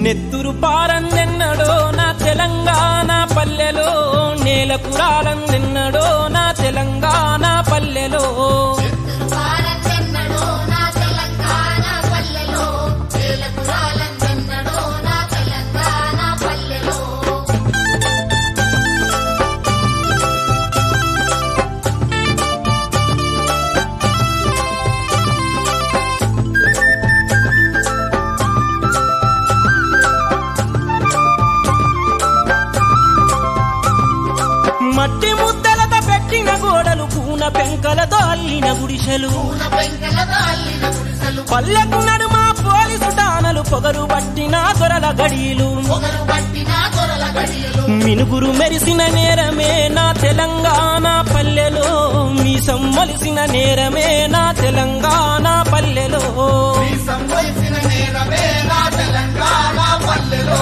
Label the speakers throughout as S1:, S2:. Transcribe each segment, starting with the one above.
S1: నెత్తురు పారందెన్నడో నా తెలంగాణ పల్లెలో నేల కురాలందెన్నడో నా తెలంగాణ పల్లెలో
S2: భారతెన్నడో నా తెలంగాణ పల్లెలో నేలకురాలందెన్నడో నా తెలంగాణ పల్లెలో
S1: మట్టి ముద్దలతో పెట్టిన గోడలు పూన పెంకలతో అల్లిన గుడిసెలు
S2: పూల పెంకలతో అల్లిన గుడిసెలు
S1: పల్లెకు నడుమ పోలీసు టానలు పొగరు పట్టిన దొరల గడియలు
S2: పొగరు పట్టిన దొరల గడియలు
S1: మినుగురు మెరిసిన నేరమే నా తెలంగాణ పల్లెలో మీ సమ్మలిసిన నేరమే నా తెలంగాణ పల్లెలో
S3: సంవత్సర నేరమే నా తెలంగాణ పల్లెలో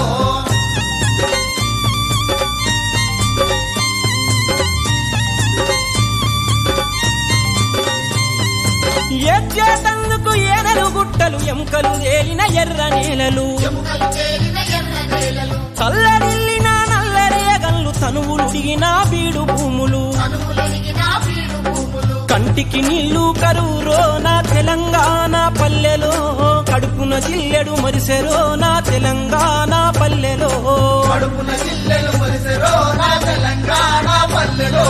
S1: ఎచ్చేటందుకు ఏనలు గుట్టలు ఎముకలు తేలిన ఎర్ర నేలలు
S2: ఎముకలు చేరిన ఎర్ర నేలలు
S1: చల్లడిల్లిన నల్లరేగన్లు తనువులు దిగిన బీడు భూములు
S2: కనుములెరిగిన బీడు భూములు
S1: కంటికి నీళ్లు కరువురో నా తెలంగాణ పల్లెలో కడుపున జిల్లెడు మరిసెరో నా తెలంగాణ పల్లెలో
S3: కడుపున జిల్లెలు మరిసెరో నా తెలంగాణ పల్లెలో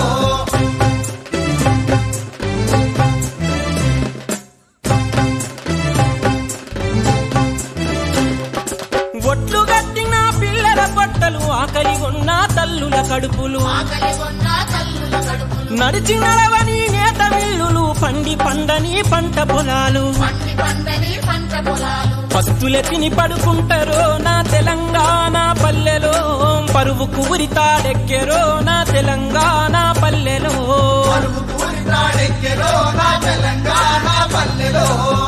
S1: ఒట్లు గట్టిన పిల్లల పొట్టలు ఆకలి ఉన్న తల్లుల కడుపులు
S2: ఆకలి కొన్న తల్లుల కడుపులు
S1: నడిచి నడవని నేత మిల్లులు పండి పండని పంట పొలాలు
S2: పండి పండని పంట పొలాలు
S1: పస్తుల తిని పడుకుంటారో నా తెలంగాణ పల్లెలో పరువుకు ఉరితాడెక్కెరో నా తెలంగాణ పల్లెలో
S3: పరుగు కూరి తాడెక్కెరో నా తెలంగాణ పల్లెలో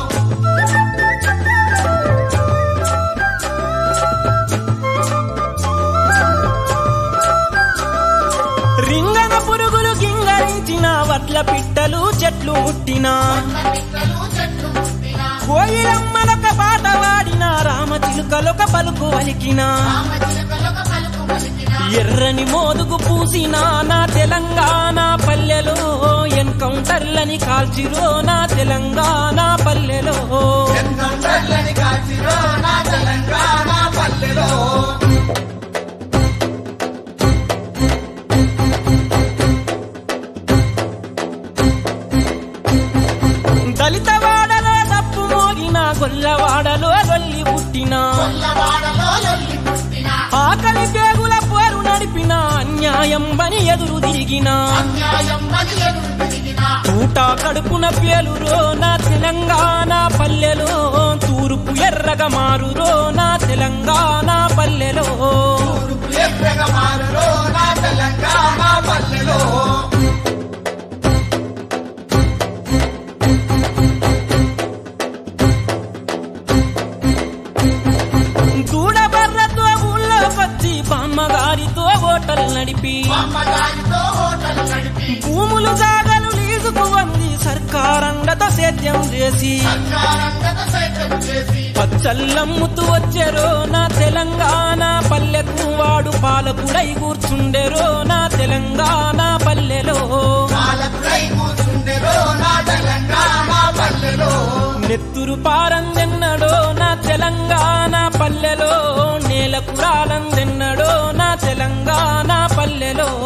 S1: రింగన పురుగులు గింగరించిన వడ్ల పిట్టలు చెట్లు ముట్టిన
S2: పిట్టలు చెట్లు పుట్టిన
S1: కోయిలమ్మలొక పాట వాడిన రామచిలుకలొక పలుకు వలికిన
S2: రామచిలుకలొక పలుకు పలికిన
S1: ఎర్రని మోదుగు పూసిన నా తెలంగాణ పల్లెలో ఎన్కౌంటర్లని కాల్చిరో నా తెలంగాణ పల్లెలో
S3: ఎన్కౌంటర్లని కాల్చిరో నా తెలంగాణ పల్లెలో
S1: దళిత వాడలో డప్పు మోగిన గొల్లవాడలో గొల్లి పుట్టిన
S2: కొల్లవాడలో లొల్లి పుట్టిన
S1: ఆకలి పేగుల పోరు నడిపిన అన్యాయం బని ఎదురు తిరిగిన
S2: అన్యాయం బలి ఎదురు తిరిగిన
S1: ఊట కడుపున పేలురో నా తెలంగాణ పల్లెలో తూర్పు ఎర్రగా మారురో నా తెలంగాణ పల్లెలో
S3: తూర్పు ఎర్రగా మారురో నా తెలంగాణ పల్లెలో
S1: దూడబర్రతో ఊళ్ళోకొచ్చి బామ్మగారితో హోటల్ నడిపి
S2: అమ్మగారితో హోటల్ నడిపి
S1: భూములు జాగలు లీజుకు వంది సర్కారండతో సేద్యం చేసి
S2: సంచారంగత సేద్యం చేసి
S1: పచ్చల్లమ్ముతూ వచ్చెరో నా తెలంగాణ పల్లెకు వాడు పాలకుడై కూర్చుండెరో నా తెలంగాణ పల్లెలో
S3: పాలకుడై కూర్చుండెరో నా తెలంగాణ పల్లెలో
S1: నెత్తురు పారందెన్నడో నా తెలంగాణ పల్లెలో నేల కురాలందెన్నడో నా తెలంగాణ పల్లెలో